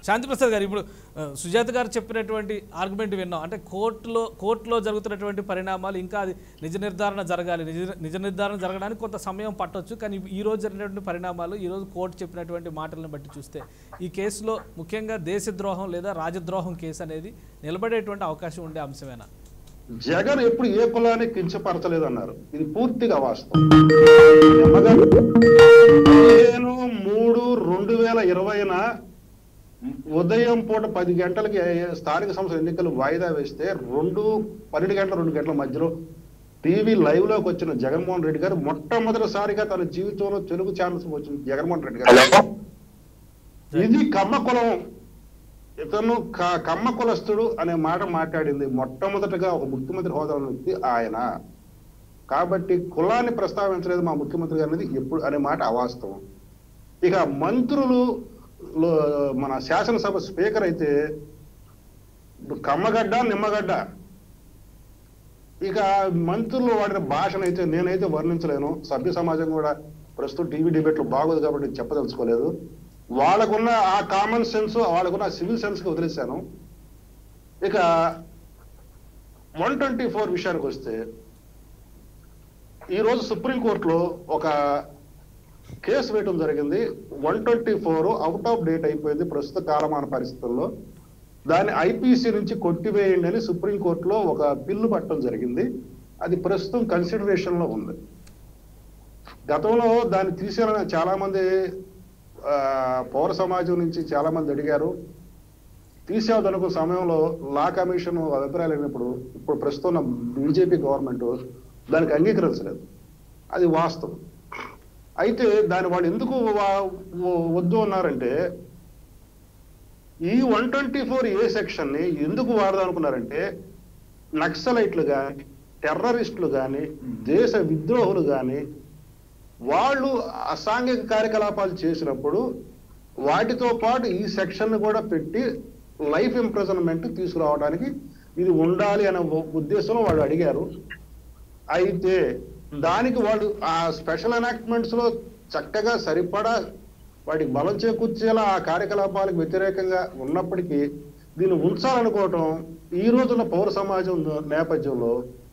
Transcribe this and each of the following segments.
శాంతిప్రసాద్ గారు ఇప్పుడు ఆ, సుజాత గారు చెప్పినటువంటి ఆర్గ్యుమెంట్ విన్నాం అంటే కోర్టులో కోర్టులో జరుగుతున్నటువంటి పరిణామాలు ఇంకా అది నిజ నిర్ధారణ జరగాలి నిజ నిజ నిర్ధారణ జరగడానికి కొంత సమయం పట్టొచ్చు కానీ ఈ రోజు జరిగినటువంటి పరిణామాలు ఈ రోజు కోర్టు చెప్పినటువంటి మాటలను బట్టి చూస్తే ఈ కేసులో ముఖ్యంగా దేశద్రోహం లేదా రాజద్రోహం కేసు అనేది నిలబడేటువంటి అవకాశం ఉండే అంశమేనా జగన్ ఎప్పుడు ఏ కులాన్ని కించపరచలేదు అన్నారు ఇది పూర్తిగా వాస్తవం నెమ్మగా పదిహేను మూడు రెండు వేల ఇరవైన ఉదయం పూట పది గంటలకి స్థానిక సంస్థల ఎన్నికలు వాయిదా వేస్తే రెండు పన్నెండు గంటల రెండు గంటల మధ్యలో టీవీ లైవ్ లోకి వచ్చిన జగన్మోహన్ రెడ్డి గారు మొట్టమొదటిసారిగా తన జీవితంలో తెలుగు ఛానల్స్ వచ్చిన జగన్మోహన్ రెడ్డి గారు ఇది కమ్మ కులం ఇతను క- కమ్మ కులస్తుడు అనే మాట మాట్లాడింది మొట్టమొదటగా ఒక ముఖ్యమంత్రి హోదా ఉన్న వ్యక్తి ఆయన కాబట్టి కులాన్ని ప్రస్తావించలేదు మా ముఖ్యమంత్రి గారు అనేది ఎప్పుడు అనే మాట అవాస్తవం ఇక మంత్రులు లో- మన శాసనసభ స్పీకర్ అయితే ఇప్పుడు కమ్మగడ్డ నిమ్మగడ్డ ఇక మంత్రులు వాడిన భాషనైతే నేనైతే వర్ణించలేను సభ్య సమాజం కూడా ప్రస్తుతం టీవీ డిబేట్లు బాగోదు కాబట్టి చెప్పదలుచుకోలేదు వాళ్ళకున్న ఆ కామన్ సెన్స్ వాళ్ళకున్న సివిల్ సెన్స్ కి వదిలేశాను ఇక వన్ ట్వంటీ ఫోర్ విషయానికి వస్తే ఈ రోజు సుప్రీంకోర్టులో ఒక కేసు వేయడం జరిగింది one twenty four out of date అయిపోయింది ప్రస్తుత కాలమాన పరిస్థితుల్లో దాన్ని ఐపీసీ నుంచి కొట్టివేయండి అని సుప్రీంకోర్టులో ఒక బిల్లు పట్టడం జరిగింది అది ప్రస్తుతం కన్సిడరేషన్ లో ఉంది గతంలో దాన్ని తీసేయాలని చాలా మంది ఆ, పౌర సమాజం నుంచి చాలా మంది అడిగారు తీసేవద్దనుకున్న సమయంలో లా కమిషన్ అభిప్రాయాలు అయినప్పుడు ఇప్పుడు ప్రస్తుతం ఉన్న బీజేపీ గవర్నమెంట్ దానికి అంగీకరించలేదు అది వాస్తవం అయితే దాని వాళ్ళు ఎందుకు వా- వ- వద్దు అన్నారంటే ఈ one twenty four A section ని ఎందుకు వాడదాం అనుకున్నారంటే నక్సలైట్లు కానీ టెర్రరిస్టులు కానీ దేశ విద్రోహులు కానీ వాళ్ళు అసాంఘిక కార్యకలాపాలు చేసినప్పుడు వాటితో పాటు ఈ సెక్షన్ కూడా పెట్టి లైఫ్ ఇంప్రెజన్మెంట్ తీసుకురావడానికి ఇది ఉండాలి అనే ఉ- ఉద్దేశంలో వాళ్ళు అడిగారు అయితే దానికి వాళ్ళు ఆ స్పెషల్ ఎనాక్ట్మెంట్స్ లో చక్కగా సరిపడా వాటికి బలం చేకూర్చేలా ఆ కార్యకలాపాలకు వ్యతిరేకంగా ఉన్నప్పటికీ దీన్ని ఉంచాలనుకోవటం ఈ రోజున పౌర సమాజం నేపథ్యంలో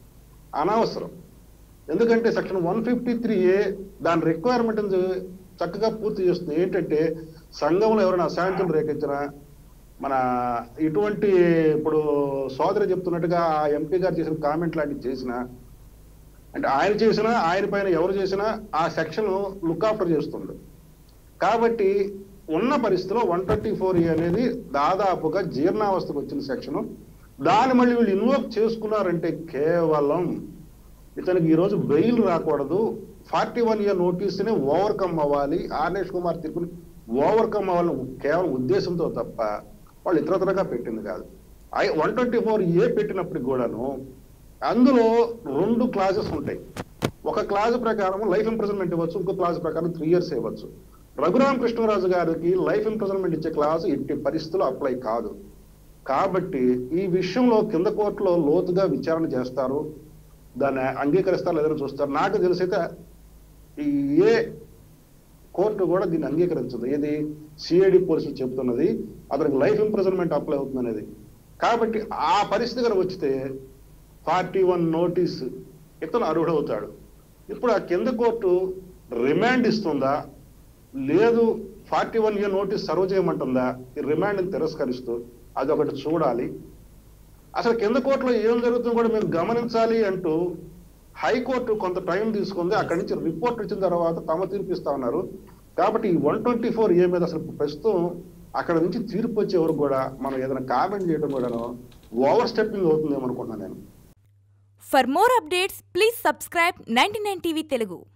అనవసరం ఎందుకంటే section one fifty three A దాని రిక్వైర్మెంట్ చక్కగా పూర్తి చేస్తుంది ఏంటంటే సంఘంలో ఎవరైనా అశాంతులు రేకించినా మన ఇటువంటి ఇప్పుడు సోదరి చెప్తున్నట్టుగా ఆ ఎంపీ గారు చేసిన కామెంట్ లాంటివి చేసినా అంటే ఆయన చేసినా ఆయన పైన ఎవరు చేసినా ఆ సెక్షన్ లుక్ ఆఫ్టర్ చేస్తుంది కాబట్టి ఉన్న పరిస్థితిలో వన్ ట్వంటీ ఫోర్ అనేది దాదాపుగా జీర్ణావస్థకు వచ్చిన సెక్షన్ దాన్ని మళ్ళీ వీళ్ళు ఇన్వోక్ చేసుకున్నారంటే కేవలం ఇతనికి ఈ రోజు బెయిల్ రాకూడదు ఫార్టీ వన్ ఇయర్ నోటీస్ ని ఓవర్కమ్ అవ్వాలి ఆర్నేష్ కుమార్ తీర్పుని ఓవర్కమ్ అవ్వాలని కేవలం ఉద్దేశంతో తప్ప వాళ్ళు ఇతరతరగా పెట్టింది కాదు I one twenty four A పెట్టినప్పటికి కూడాను అందులో రెండు క్లాజెస్ ఉంటాయి ఒక క్లాజ్ ప్రకారం లైఫ్ ఇంప్రిజన్మెంట్ ఇవ్వచ్చు ఇంకో క్లాజ్ ప్రకారం త్రీ ఇయర్స్ ఇవ్వచ్చు రఘురామ కృష్ణరాజు గారికి లైఫ్ ఇంప్రిజన్మెంట్ ఇచ్చే క్లాజ్ ఎట్టి పరిస్థితుల్లో అప్లై కాదు కాబట్టి ఈ విషయంలో కింద కోర్టులో లోతుగా విచారణ చేస్తారు దాన్ని అంగీకరిస్తారు లేదని చూస్తారు నాకు తెలిసైతే ఈ ఏ కోర్టు కూడా దీన్ని అంగీకరించదు ఏది సిఐడి పోలీసులు చెబుతున్నది అతనికి లైఫ్ ఇంప్రిజన్మెంట్ అప్లై అవుతుంది అనేది కాబట్టి ఆ పరిస్థితి కనుక వచ్చితే ఫార్టీ వన్ నోటీస్ ఇతను అర్హుడవుతాడు ఇప్పుడు ఆ కింద కోర్టు రిమాండ్ ఇస్తుందా లేదు forty one year notice serve చేయమంటుందా ఈ రిమాండ్ని తిరస్కరిస్తూ అది ఒకటి చూడాలి అసలు కింద కోర్టులో ఏం జరుగుతుందో కూడా మేము గమనించాలి అంటూ హైకోర్టు కొంత టైం తీసుకుంది అక్కడి నుంచి రిపోర్ట్ వచ్చిన తర్వాత తమ తీర్పు ఇస్తా ఉన్నారు కాబట్టి ఈ వన్ ట్వంటీ ఫోర్ ఏ మీద అసలు ప్రస్తుతం అక్కడ నుంచి తీర్పు వచ్చే వరకు కూడా మనం ఏదైనా కామెంట్ చేయడం కూడా ఓవర్ స్టెప్పింగ్ అవుతుందేమో అనుకుంటున్నాను నేను For more updates, please subscribe 99 TV Telugu.